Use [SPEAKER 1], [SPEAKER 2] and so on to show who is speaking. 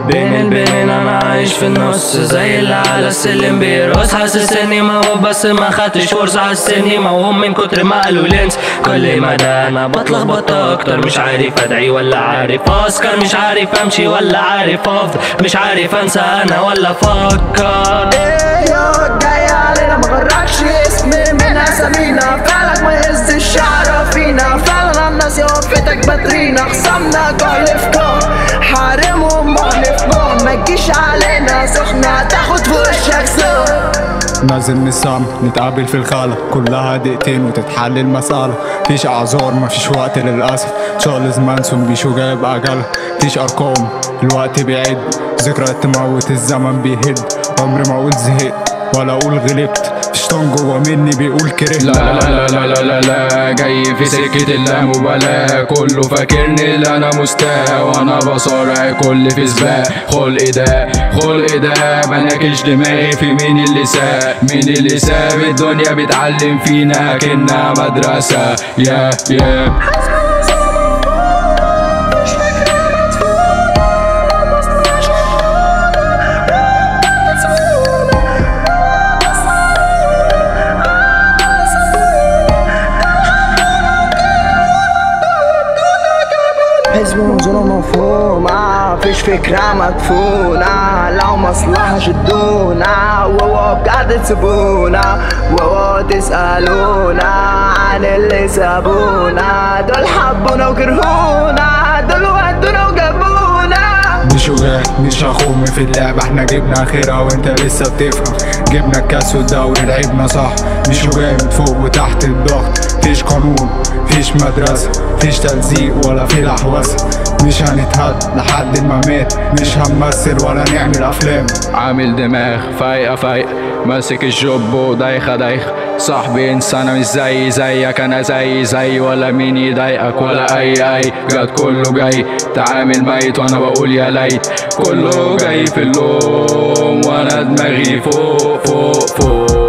[SPEAKER 1] بين البنين انا عايش في النص زي اللي على السلم بيرقص حاسس اني موهوب بس ما خدتش فرصة على السينما وهم من كتر ما قالوا لينس كل مدى انا بتلخبط اكتر مش عارف ادعي ولا عارف اسكر مش عارف امشي ولا عارف افضل مش عارف انسى انا ولا افكر
[SPEAKER 2] ايه جاي علينا مغركش اسمي من اسامينا فعلك ما يهز الشعر فينا فعلا الناس وقفتك بدرينا خصمنا جول في جول حارمهم مهل في مهل ما تجيش علينا سخنة تاخد في وشك سور
[SPEAKER 3] نازل نسام نتقابل في الخالة كلها دقيقتين وتتحل المسألة فيش أعذار مفيش وقت للأسف تشارلز مانسون بيشو جايب عجلة فيش أرقام الوقت بيعد ذكريات تموت الزمن بيهد عمري ما أقول زهقت ولا أقول غلبت شيطان جوا مني بيقول كرهت
[SPEAKER 4] لا لا لا لا لا لا لا جاي في سكة اللامبالاة كله فاكرني اللي انا مستاء وانا بصارع كل في سباق خلق ده خلق ده بناكش دماغي في مين اللي ساب مين اللي ساب الدنيا بتعلم فينا كنا مدرسة يا يا
[SPEAKER 2] حزب ظلم مفهومة فيش فكرة مدفونة لو مصلحة شدونا وهو بجد تسيبونا وهو تسألونا عن اللي سابونا دول حبونا وكرهونا دول ودونا وجابونا
[SPEAKER 3] مش وجات مش هخوم في اللعبة احنا جبنا اخرها وانت لسه بتفهم جبنا الكاس والدوري لعبنا صح مش وجامد فوق وتحت الضغط فيش قانون فيش مدرسة فيش تلزيق ولا في لحوسة مش هنتهد لحد ما مات مش هنمثل ولا نعمل افلام
[SPEAKER 4] عامل دماغ فايقة فايقة ماسك الجوب ودايخة دايخة صاحبي انسانة مش زي زيك انا زي زي ولا مين يضايقك ولا اي اي جد كله جاي تعامل ميت وانا بقول يا ليت كله جاي في اللوم وانا دماغي فوق فوق فوق